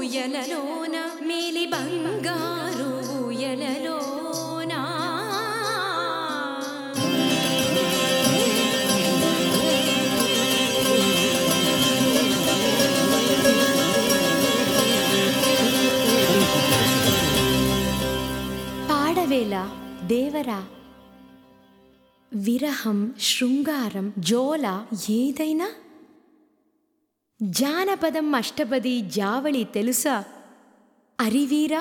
ఊయలలోన మేలి బంగారు ఊయలలోన పాడవేల దేవరా విరహం శృంగారం జోల ఏదైనా జానపదం అష్టపది జావళి తెలుసా అరివీరా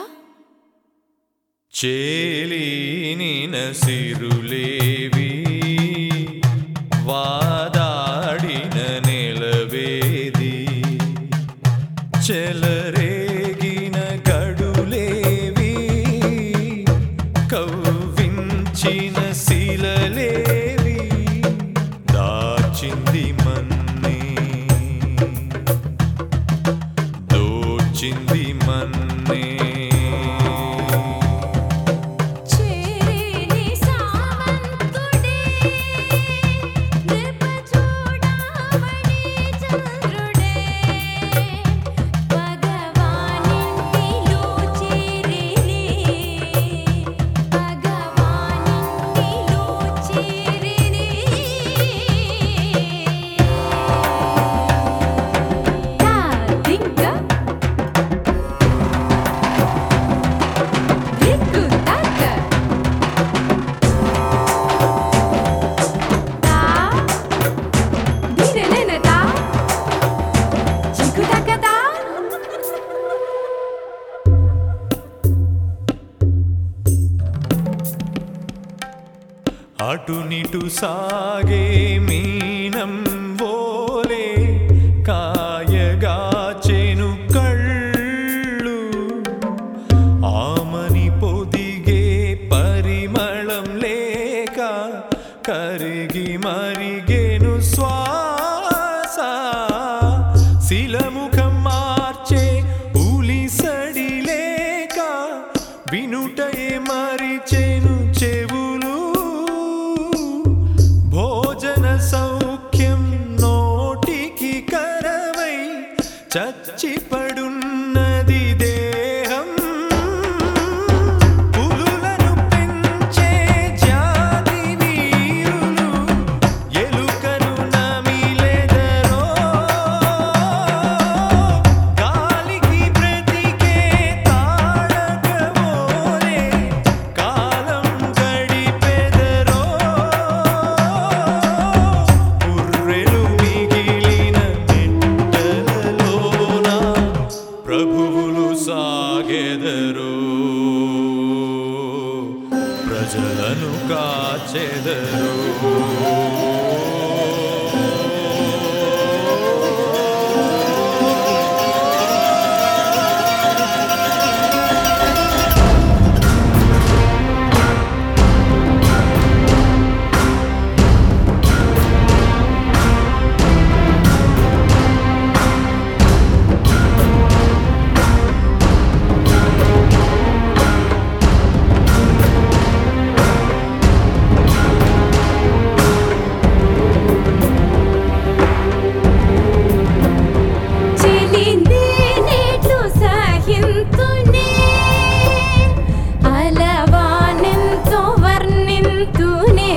చేలీనిన సిరులేవి వాదాడిన నెలవేది చెలరేగిన గడులేవి కవ్వించిన శిలలేవి దాచింది మన్నే దోచింది మన్నే చేరేని సామంతుడే చూడమణి చంద్రుడే భగవానింటిలో చేరేని భగవానింటిలో చేరేని తాదింక దిక్కు తక్క తా దినెనెన తా చిక్కు తక్క తా అటునిటు సాగే మీనం ఓలే కాయగాచెను కళ్ళు ఆమని పొదిగే పరిమళం లేక కరిగి మరిగేను శ్వాస శిలముఖం మార్చే ఉలిసడి లేక వినుటయే మరిచెను చెవులు భోజన సౌఖ్యం నోటికి కరవై చచ్చిపడున్నది దేహం పులులను పెంచే జాతి వీరులు ఎలుకను నమిలెదరో గాలికి బ్రతికే తాళగవోలే కాలం గడిపెదరో పుర్రెలు మిగిలిన నెట్టలలోన ప్రభువులు సాగెదరు ప్రజలను కాచెదరు చెలిందే నేట్లు సహింతునే అలవానెంతో వర్ణింతునే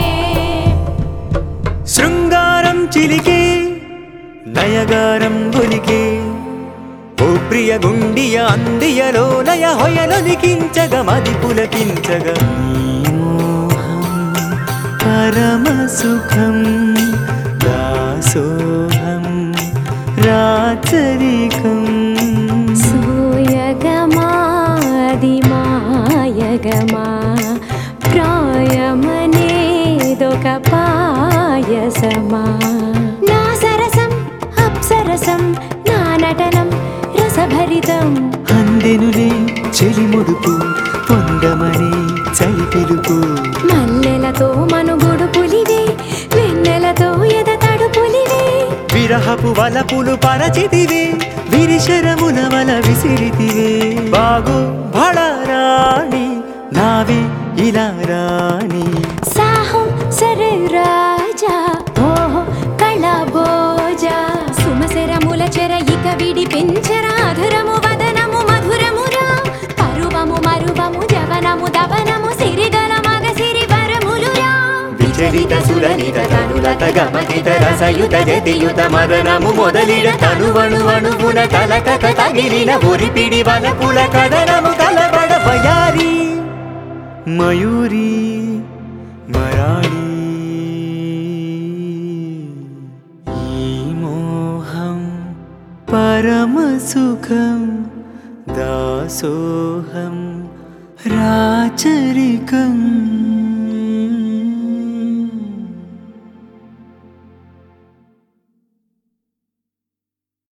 శృంగారం చిలికే నయగారం ఒలికే ఓ ప్రియ గుండియ అందియలో లయ హొయలొలికించగ మది పులకించగ ఈ మోహం పరమ సుఖం దాసోహం రాచరికం సోయగమాది మాయగమా ప్రాయమనేదొక పాయసమా నా సరసం అప్సరసం నా నటనం రసభరితం అందెనులే చెలిముడుపు పొందమని చలి పిలుపు మల్లెలతో మనుగుడు పులివే వెన్నెలతో ఎదతడు పులివే విరహపు వలపులు పరచితివే విరిశరముల వల విసిరితివే బాగు భళరాణి నావి ఇలా రాణి సాహో సరే రాజా ఓహో కళబోజా సుమసెరముల చెర ఇక విడి పెంచరాధురము వదన మోహము దవనము సిరిగల మగ సిరి వరములురా విచలిత సురనిత తనులత గమతిత రసయుత జతియుత మదనము మొదలిడ తనువణు అణువున తలకత తగిలిన ఒరిపిడి వలపుల కదనము కలబడ బయారి మయూరి మరాళి ఈ మోహం పరమ సుఖం దాసోహం రాచరికం